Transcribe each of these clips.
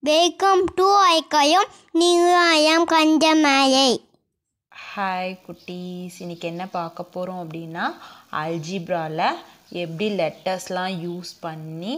welcome to ஐக்கயம் நியூயம் Kanjamalai hi குட்டீஸ் இன்னைக்கு என்ன பார்க்க போகிறோம் அப்படின்னா அல்ஜிப்ராவில் எப்படி லெட்டர்ஸ்லாம் யூஸ் பண்ணி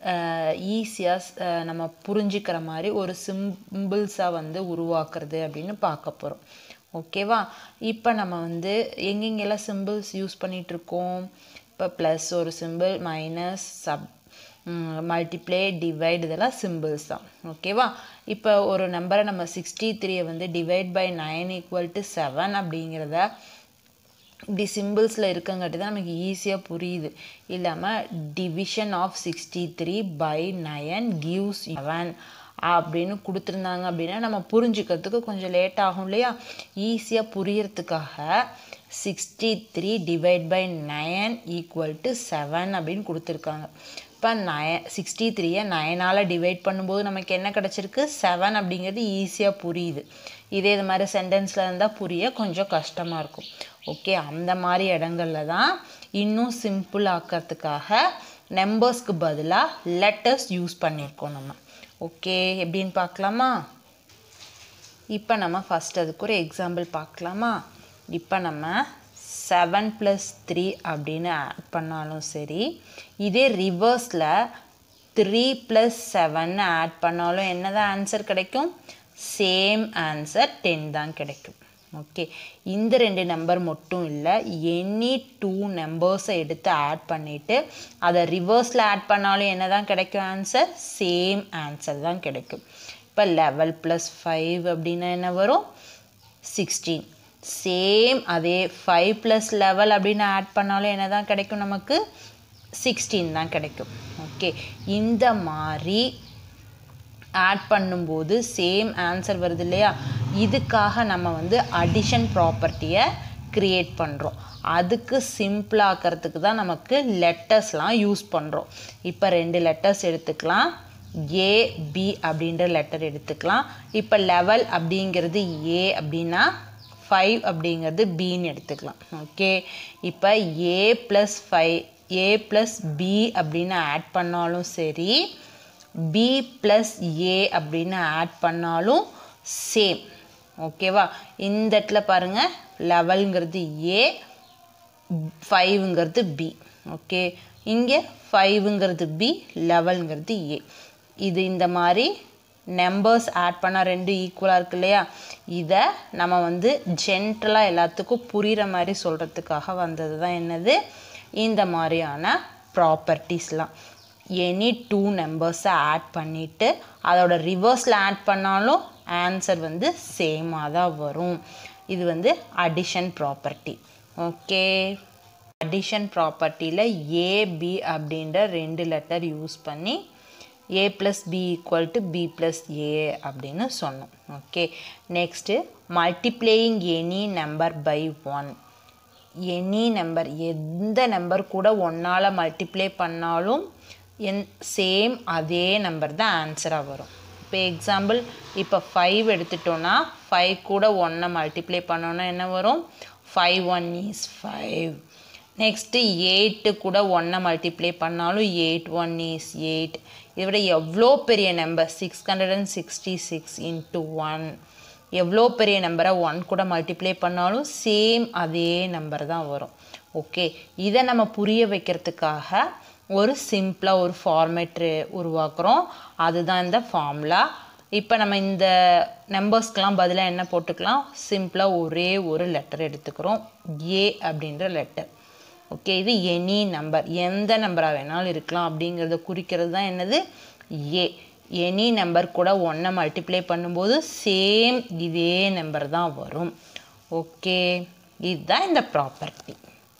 ஈஸியாக நம்ம புரிஞ்சுக்கிற மாதிரி ஒரு சிம்பிள்ஸாக வந்து உருவாக்குறது அப்படின்னு பார்க்க போகிறோம் ஓகேவா இப்போ நம்ம வந்து எங்கெங்கெல்லாம் சிம்பிள்ஸ் யூஸ் பண்ணிகிட்ருக்கோம் இப்போ ப்ளஸ் ஒரு simple minus sub multiply divide இதெல்லாம் சிம்பிள்ஸ் தான் ஓகேவா இப்போ ஒரு நம்பரை நம்ம சிக்ஸ்டி த்ரீயை வந்து divide by nine equal to seven அப்படிங்கிறத இப்படி சிம்பிள்ஸில் இருக்கங்காட்டி தான் நமக்கு ஈஸியாக புரியுது இல்லாமல் division of sixty three by nine gives seven அப்படின்னு கொடுத்துருந்தாங்க அப்படின்னா நம்ம புரிஞ்சுக்கிறதுக்கு கொஞ்சம் லேட் ஆகும் இல்லையா ஈஸியாக புரியறதுக்காக sixty three divide by nine equal to seven அப்படின்னு கொடுத்துருக்காங்க இப்போ நய சிக்ஸ்டி த்ரீயை நயனால் டிவைட் பண்ணும்போது நமக்கு என்ன கிடச்சிருக்கு செவன் அப்படிங்கிறது ஈஸியாக புரியுது இதே இது மாதிரி சென்டென்ஸில் இருந்தால் புரிய கொஞ்சம் கஷ்டமாக இருக்கும் ஓகே அந்த மாதிரி இடங்கள்ல தான் இன்னும் சிம்பிள் ஆக்கிறதுக்காக நம்பர்ஸ்க்கு பதிலாக லெட்டர்ஸ் யூஸ் பண்ணியிருக்கோம் நம்ம ஓகே எப்படின்னு பார்க்கலாமா இப்போ நம்ம ஃபஸ்ட் அதுக்கு ஒரு எக்ஸாம்பிள் பார்க்கலாமா இப்போ நம்ம செவன் ப்ளஸ் த்ரீ அப்படின்னு ஆட் பண்ணாலும் சரி இதே ரிவர்ஸில் த்ரீ ப்ளஸ் செவன் ஆட் பண்ணாலும் என்ன தான் ஆன்சர் கிடைக்கும் சேம் ஆன்சர் டென் தான் கிடைக்கும் ஓகே இந்த ரெண்டு நம்பர் மட்டும் இல்லை எனி டூ நம்பர்ஸை எடுத்து ஆட் பண்ணிவிட்டு அதை ரிவர்ஸில் ஆட் பண்ணாலும் என்ன தான் கிடைக்கும் ஆன்சர் சேம் ஆன்சர் தான் கிடைக்கும் இப்போ லெவல் ப்ளஸ் ஃபைவ் அப்படின்னா என்ன வரும் சிக்ஸ்டீன் சேம் அதே ஃபைவ் ப்ளஸ் லெவல் அப்படின்னு ஆட் பண்ணாலும் என்ன தான் கிடைக்கும் நமக்கு சிக்ஸ்டீன் தான் கிடைக்கும் ஓகே இந்த மாதிரி ஆட் பண்ணும்போது சேம் ஆன்சர் வருது இல்லையா இதுக்காக நம்ம வந்து அடிஷன் ப்ராப்பர்ட்டியை க்ரியேட் பண்ணுறோம் அதுக்கு சிம்பிளாக்கிறதுக்கு தான் நமக்கு லெட்டர்ஸ்லாம் யூஸ் பண்ணுறோம் இப்போ ரெண்டு லெட்டர்ஸ் எடுத்துக்கலாம் ஏ பி அப்படின்ற லெட்டர் எடுத்துக்கலாம் இப்போ லெவல் அப்படிங்கிறது ஏ அப்படின்னா ஃபைவ் அப்படிங்கிறது பின்னு எடுத்துக்கலாம் ஓகே இப்போ A plus five A plus B அப்படின்னு ஆட் பண்ணாலும் சரி பி ப்ளஸ் ஏ அப்படின்னு ஆட் பண்ணாலும் சேம் ஓகேவா இந்த இடத்துல பாருங்கள் லெவலுங்கிறது ஏ ஃபைவுங்கிறது பி ஓகே இங்கே ஃபைவுங்கிறது பி லெவலுங்கிறது ஏ இது இந்த மாதிரி நம்பர்ஸ் ஆட் பண்ணால் ரெண்டு ஈக்குவலாக இருக்கு இல்லையா இதை நம்ம வந்து ஜென்ரலாக எல்லாத்துக்கும் புரிகிற மாதிரி சொல்கிறதுக்காக வந்தது தான் என்னது இந்த மாதிரியான ப்ராப்பர்ட்டிஸ்லாம் எனி டூ நம்பர்ஸை ஆட் பண்ணிவிட்டு அதோட ரிவர்ஸில் ஆட் பண்ணாலும் ஆன்சர் வந்து சேமாக தான் வரும் இது வந்து அடிஷன் ப்ராப்பர்ட்டி ஓகே அடிஷன் ப்ராப்பர்ட்டியில் ஏபி அப்படின்ற ரெண்டு லெட்டர் யூஸ் பண்ணி A plus B equal to B plus A அப்படின்னு சொன்னோம் okay next multiplying any number by one any number எந்த நம்பர் கூட ஒன்றால் மல்டிப்ளை பண்ணாலும் என் சேம் அதே நம்பர் தான் ஆன்சராக வரும் இப்போ எக்ஸாம்பிள் இப்போ ஃபைவ் எடுத்துட்டோன்னா ஃபைவ் கூட ஒன்றை மல்டிப்ளை பண்ணோன்னா என்ன வரும் five one is five next eight கூட ஒன்றை மல்டிப்ளை பண்ணாலும் எயிட் ஒன் இஸ் எயிட் இதை விட எவ்வளோ பெரிய number six hundred and sixty six into one எவ்வளோ பெரிய நம்பரை ஒன் கூட மல்டிப்ளை பண்ணாலும் சேம் அதே நம்பர் தான் வரும் ஓகே இதை நம்ம புரிய வைக்கிறதுக்காக ஒரு சிம்பிளாக ஒரு ஃபார்மேட்ரு உருவாக்குறோம் அதுதான் இந்த ஃபார்முலா இப்போ நம்ம இந்த நம்பர்ஸ்க்கெலாம் பதிலாக என்ன போட்டுக்கலாம் சிம்பிளாக ஒரே ஒரு லெட்டர் எடுத்துக்கிறோம் ஏ அப்படின்ற லெட்டர் ஓகே இது எனி நம்பர் எந்த நம்பராக வேணாலும் இருக்கலாம் அப்படிங்கிறத குறிக்கிறது தான் என்னது ஏ எனி நம்பர் கூட ஒன்றை மல்டிப்ளை பண்ணும்போது சேம் இதே நம்பர் தான் வரும் ஓகே இதுதான் இந்த ப்ராப்பர்ட்டி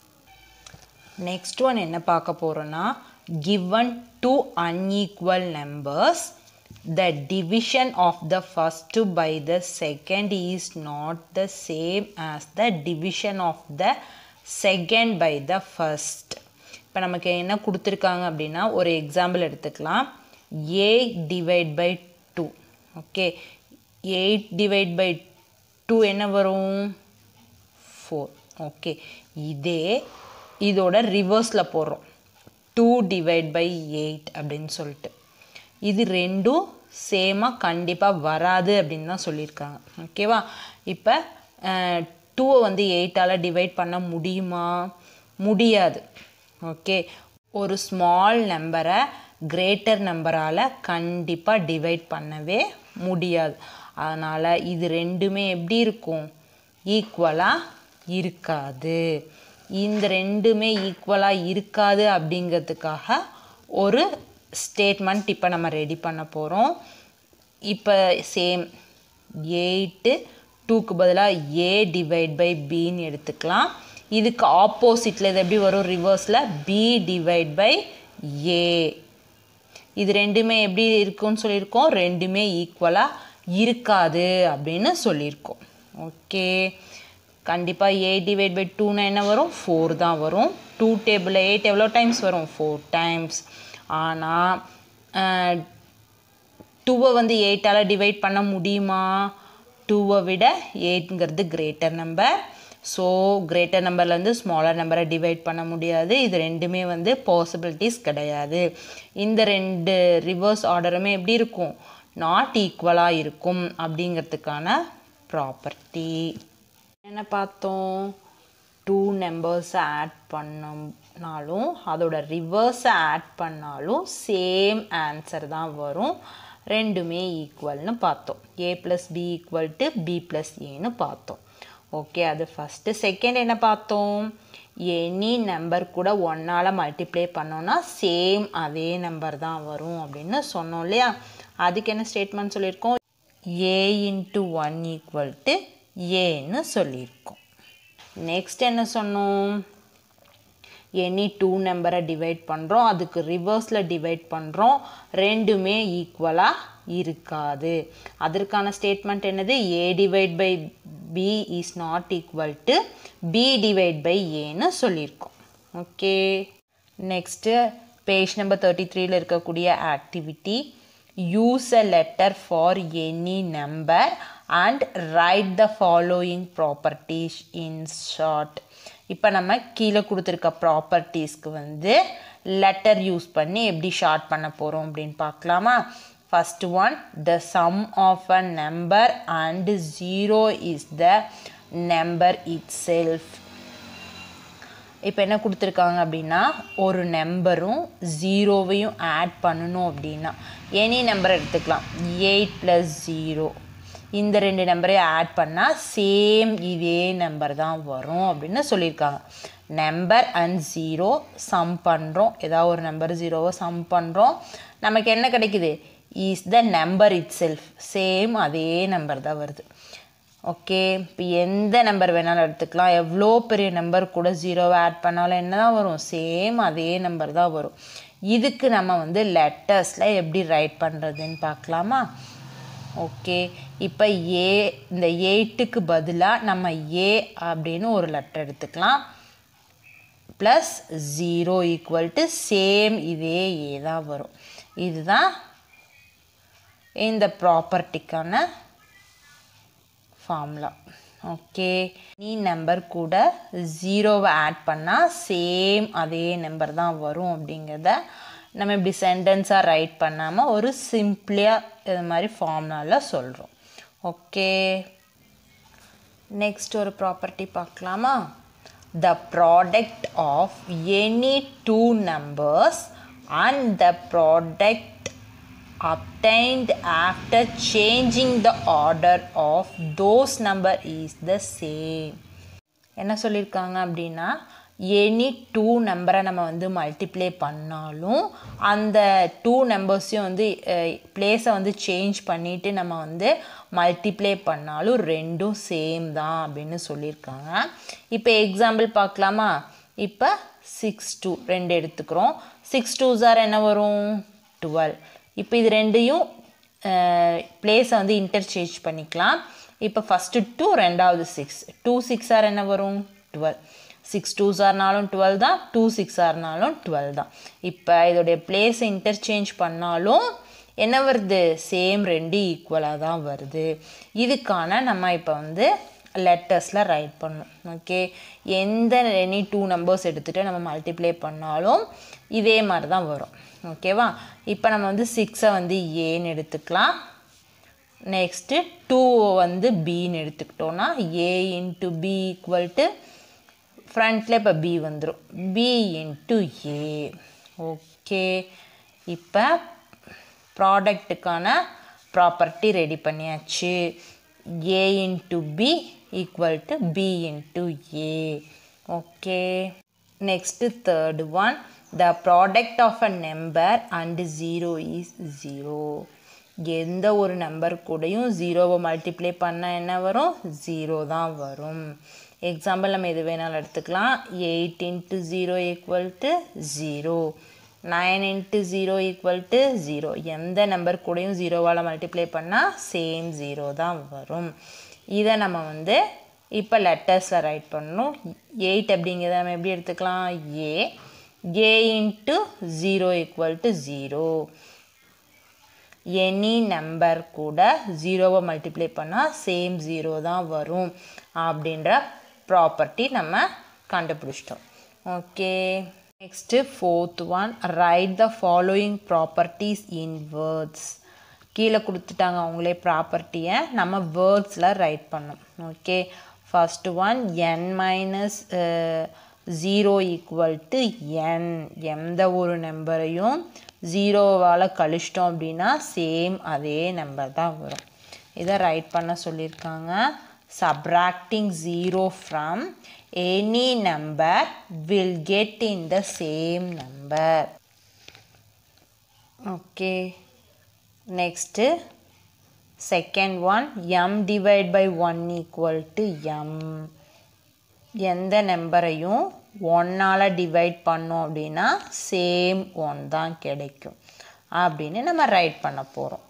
நெக்ஸ்ட் ஒன் என்ன பார்க்க போகிறோன்னா given two unequal numbers the division of the first by the second is not the same as the division of the second by the first இப்போ நமக்கு என்ன கொடுத்துருக்காங்க அப்படின்னா ஒரு எக்ஸாம்பிள் எடுத்துக்கலாம் A divide by two okay eight divide by two என்ன வரும் four okay இதே இதோட ரிவர்ஸில் போடுறோம் டூ டிவைட் பை எயிட் அப்படின்னு சொல்லிட்டு இது ரெண்டும் சேமாக கண்டிப்பாக வராது அப்படின்னு தான் சொல்லியிருக்காங்க ஓகேவா இப்போ டூவை வந்து எயிட்டால் டிவைட் பண்ண முடியுமா முடியாது ஓகே ஒரு ஸ்மால் நம்பரை கிரேட்டர் நம்பரால் கண்டிப்பாக டிவைட் பண்ணவே முடியாது அதனால் இது ரெண்டுமே எப்படி இருக்கும் ஈக்குவலாக இருக்காது இந்த ரெண்டுமே ஈக்குவலாக இருக்காது அப்படிங்கிறதுக்காக ஒரு ஸ்டேட்மெண்ட் இப்போ நம்ம ரெடி பண்ண போகிறோம் இப்போ சேம் எயிட்டு டூக்கு பதிலாக ஏ டிவைட் பை பின்னு எடுத்துக்கலாம் இதுக்கு ஆப்போசிட்டில் இது எப்படி வரும் ரிவர்ஸில் பி டிவைட் பை ஏ இது ரெண்டுமே எப்படி இருக்கும்னு சொல்லியிருக்கோம் ரெண்டுமே ஈக்குவலாக இருக்காது அப்படின்னு சொல்லியிருக்கோம் ஓகே கண்டிப்பாக ஏ டிவைட் பை டூனா என்ன வரும் ஃபோர் தான் வரும் டூ டேபிளில் எயிட் எவ்வளோ டைம்ஸ் வரும் ஃபோர் டைம்ஸ் ஆனால் டூவை வந்து எயிட்டால் டிவைட் பண்ண முடியுமா டூவை விட எயிட்ங்கிறது கிரேட்டர் நம்பர் ஸோ கிரேட்டர் நம்பர்லேருந்து ஸ்மாலர் நம்பரை டிவைட் பண்ண முடியாது இது ரெண்டுமே வந்து பாசிபிலிட்டிஸ் கிடையாது இந்த ரெண்டு ரிவர்ஸ் ஆர்டருமே எப்படி இருக்கும் நாட் ஈக்குவலாக இருக்கும் அப்படிங்கிறதுக்கான ப்ராப்பர்ட்டி என்ன பார்த்தோம் டூ நம்பர்ஸை ஆட் பண்ணோம்னாலும் அதோட ரிவர்ஸை ஆட் பண்ணாலும் சேம் ஆன்சர் தான் வரும் ரெண்டுமே ஈக்குவல்னு பார்த்தோம் A plus B equal to B plus ஏன்னு பார்த்தோம் ஓகே அது ஃபஸ்ட்டு செகண்ட் என்ன பார்த்தோம் எனி நம்பர் கூட ஒன்னால் மல்டிப்ளை பண்ணோன்னா சேம் அதே நம்பர் தான் வரும் அப்படின்னு சொன்னோம் இல்லையா அதுக்கு என்ன ஸ்டேட்மெண்ட் சொல்லியிருக்கோம் A into one equal to ஏன்னு சொல்லியிருக்கோம் நெக்ஸ்ட் என்ன சொன்னோம் எனி டூ நம்பரை டிவைட் பண்ணுறோம் அதுக்கு ரிவர்ஸில் டிவைட் பண்ணுறோம் ரெண்டுமே ஈக்குவலாக இருக்காது அதற்கான ஸ்டேட்மெண்ட் என்னது A divide by B is not equal to B divide by ஏன்னு சொல்லியிருக்கோம் okay next page number thirty த்ரீல இருக்கக்கூடிய activity use a letter for any number and write the following properties in short இப்போ நம்ம கீழே கொடுத்துருக்க ப்ராப்பர்ட்டிஸ்க்கு வந்து லெட்டர் யூஸ் பண்ணி எப்படி ஷார்ட் பண்ண போகிறோம் அப்படின்னு பார்க்கலாமா first one the sum of a number and zero is the number itself இப்போ என்ன கொடுத்துருக்காங்க அப்படின்னா ஒரு நம்பரும் ஜீரோவையும் ஆட் பண்ணணும் அப்படின்னா எனி நம்பர் எடுத்துக்கலாம் எயிட் ப்ளஸ் ஜீரோ இந்த ரெண்டு நம்பரையும் ஆட் பண்ணால் சேம் இதே நம்பர் தான் வரும் அப்படின்னு சொல்லியிருக்காங்க நம்பர் அண்ட் ஜீரோ சம் பண்ணுறோம் ஏதாவது ஒரு நம்பர் ஜீரோவை சம் பண்ணுறோம் நமக்கு என்ன கிடைக்குது is the number itself same அதே நம்பர் தான் வருது ஓகே இப்போ எந்த நம்பர் வேணாலும் எடுத்துக்கலாம் எவ்வளோ பெரிய நம்பர் கூட ஜீரோவை ஆட் பண்ணாலும் என்ன தான் வரும் சேம் அதே நம்பர் தான் வரும் இதுக்கு நம்ம வந்து லெட்டர்ஸில் எப்படி ரைட் பண்ணுறதுன்னு பார்க்கலாமா ஓகே இப்போ ஏ இந்த எயிட்டுக்கு பதிலாக நம்ம ஏ அப்படின்னு ஒரு லெட்டர் எடுத்துக்கலாம் plus zero equal to same இதே ஏ தான் வரும் இதுதான் இந்த ப்ராப்பர்ட்டிக்கான ஃபார்முலா ஓகே நீ நம்பர் கூட ஜீரோவை ஆட் பண்ணால் சேம் அதே நம்பர் தான் வரும் அப்படிங்கிறத நம்ம இப்படி சென்டென்ஸாக ரைட் பண்ணாமல் ஒரு சிம்பிளாக இது மாதிரி ஃபார்முலாவில் சொல்கிறோம் ஓகே நெக்ஸ்ட் ஒரு ப்ராப்பர்ட்டி பார்க்கலாமா the product of any two numbers and the product obtained after changing the order of those number is the same என்ன சொல்லியிருக்காங்க அப்படின்னா எனி டூ நம்பரை நம்ம வந்து மல்டிப்ளை பண்ணாலும் அந்த டூ நம்பர்ஸையும் வந்து பிளேஸை வந்து சேஞ்ச் பண்ணிவிட்டு நம்ம வந்து மல்டிப்ளை பண்ணாலும் ரெண்டும் சேம் தான் அப்படின்னு சொல்லியிருக்காங்க இப்போ எக்ஸாம்பிள் பார்க்கலாமா இப்போ சிக்ஸ் டூ ரெண்டு எடுத்துக்கிறோம் சிக்ஸ் டூ சார் என்ன வரும் டுவெல் இப்போ இது ரெண்டையும் பிளேஸை வந்து இன்டர்சேஞ்ச் பண்ணிக்கலாம் இப்போ ஃபஸ்ட்டு டூ ரெண்டாவது சிக்ஸ் டூ சிக்ஸ் ஆர் என்ன வரும் டுவெல் சிக்ஸ் டூ சார்னாலும் டுவெல் தான் டூ சிக்ஸ் ஆர்னாலும் டுவெல் தான் இப்போ இதோடைய பிளேஸை இன்டர்சேஞ்ச் பண்ணாலும் என்ன வருது சேம் ரெண்டு ஈக்குவலாக தான் வருது இதுக்கான நம்ம இப்போ வந்து லெட்டர்ஸில் ரைட் பண்ணணும் ஓகே எந்த எனி டூ நம்பர்ஸ் எடுத்துகிட்டு நம்ம மல்டிப்ளை பண்ணாலும் இதே மாதிரி தான் வரும் ஓகேவா இப்போ நம்ம வந்து சிக்ஸை வந்து ஏன்னு எடுத்துக்கலாம் நெக்ஸ்ட்டு டூ வந்து பின்னு எடுத்துக்கிட்டோன்னா A into B equal to ஃப்ரண்ட்டில் இப்போ பி வந்துடும் பி இன்ட்டு ஏ ஓகே இப்போ ப்ராடக்ட்டுக்கான ப்ராப்பர்ட்டி ரெடி பண்ணியாச்சு A into B equal to B into A okay next third one the product of a number and zero is zero எந்த ஒரு number கூடயும் ஜீரோவை multiply பண்ணால் என்ன வரும் ஜீரோ தான் வரும் எக்ஸாம்பிள் நம்ம எது வேணாலும் எடுத்துக்கலாம் eight into zero equal to zero nine into zero equal to zero எந்த நம்பர் கூடயும் ஜீரோவால் மல்டிப்ளை பண்ணால் சேம் ஜீரோ தான் வரும் இதை நம்ம வந்து இப்போ லெட்டர்ஸில் ரைட் பண்ணணும் எயிட் அப்படிங்கிறத நம்ம எப்படி எடுத்துக்கலாம் A A into zero equal to zero any number கூட ஜீரோவை மல்டிப்ளை பண்ணால் சேம் ஜீரோ தான் வரும் அப்படின்ற ப்ராப்பர்ட்டி நம்ம கண்டுபிடிச்சிட்டோம் okay next fourth one write the following properties in words கீழே கொடுத்துட்டாங்க அவங்களே ப்ராப்பர்ட்டியை நம்ம வேர்ட்ஸில் ரைட் பண்ணோம் okay first one N minus zero equal to N எந்த ஒரு நம்பரையும் ஜீரோவால் கழிச்சிட்டோம் அப்படின்னா சேம் அதே நம்பர் தான் வரும் இதை ரைட் பண்ண சொல்லியிருக்காங்க subtracting zero from any number will get in the same number okay next second one M divide by one equal to M எந்த நம்பரையும் ஒன்னால் டிவைட் பண்ணோம் அப்படின்னா சேம் ஒன் தான் கிடைக்கும் அப்படின்னு நம்ம ரைட் பண்ண போகிறோம்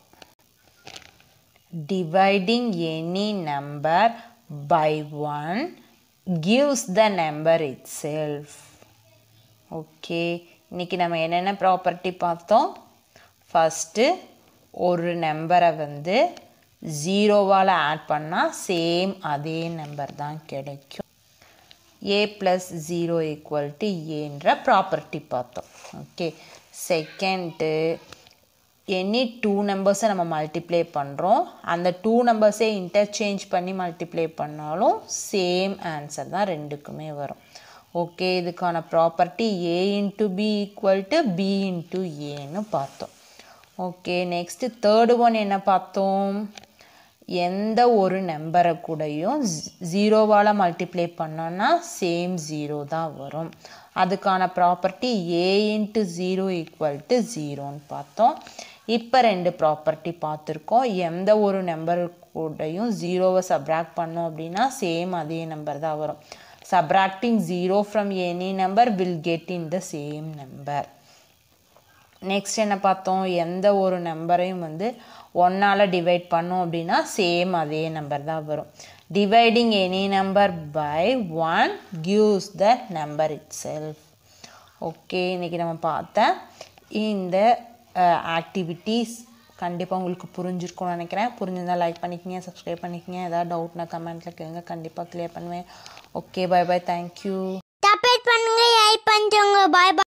dividing any number by one gives the number itself okay இன்றைக்கி நம்ம என்னென்ன ப்ராப்பர்ட்டி பார்த்தோம் ஃபஸ்ட்டு ஒரு நம்பரை வந்து ஜீரோவால் ஆட் பண்ணால் சேம் அதே நம்பர் தான் கிடைக்கும் A plus zero equal to ஏன்ற ப்ராப்பர்ட்டி பார்த்தோம் ஓகே செகண்டு எனி டூ நம்பர்ஸை நம்ம மல்டிப்ளை பண்ணுறோம் அந்த டூ நம்பர்ஸே இன்டர்சேஞ்ச் பண்ணி மல்டிப்ளை பண்ணாலும் சேம் ஆன்சர் தான் ரெண்டுக்குமே வரும் ஓகே இதுக்கான property A into B equal to B into ஏன்னு பார்த்தோம் ஓகே நெக்ஸ்ட்டு தேர்டு ஒன் என்ன பார்த்தோம் எந்த ஒரு நம்பரை கூடயும் ஜீரோவால் மல்டிப்ளை பண்ணோன்னா சேம் ஜீரோ தான் வரும் அதுக்கான property A into zero equal to ஜீரோன்னு பார்த்தோம் இப்போ ரெண்டு ப்ராப்பர்ட்டி பார்த்துருக்கோம் எந்த ஒரு நம்பர் கூடயும் ஜீரோவை சப்ராக்ட் பண்ணோம் அப்படின்னா சேம் அதே நம்பர் தான் வரும் subtracting zero from any number will get in the same number next என்ன பார்த்தோம் எந்த ஒரு நம்பரையும் வந்து ஒன்னால் டிவைட் பண்ணோம் அப்படின்னா சேம் அதே நம்பர் தான் வரும் dividing any number by one gives the number itself okay இன்றைக்கி நம்ம பார்த்த இந்த ஆக்டிவிட்டீஸ் கண்டிப்பாக உங்களுக்கு புரிஞ்சிருக்கும்னு நினைக்கிறேன் புரிஞ்சிருந்தால் லைக் பண்ணிக்கங்க சப்ஸ்கிரைப் பண்ணிக்கங்க ஏதாவது டவுட்னா கமெண்ட்டில் கேளுங்க கண்டிப்பாக க்ளியர் பண்ணுவேன் okay bye bye thank you support பண்ணுங்க ஹெல்ப் பண்ணுறவங்க பாய் பாய்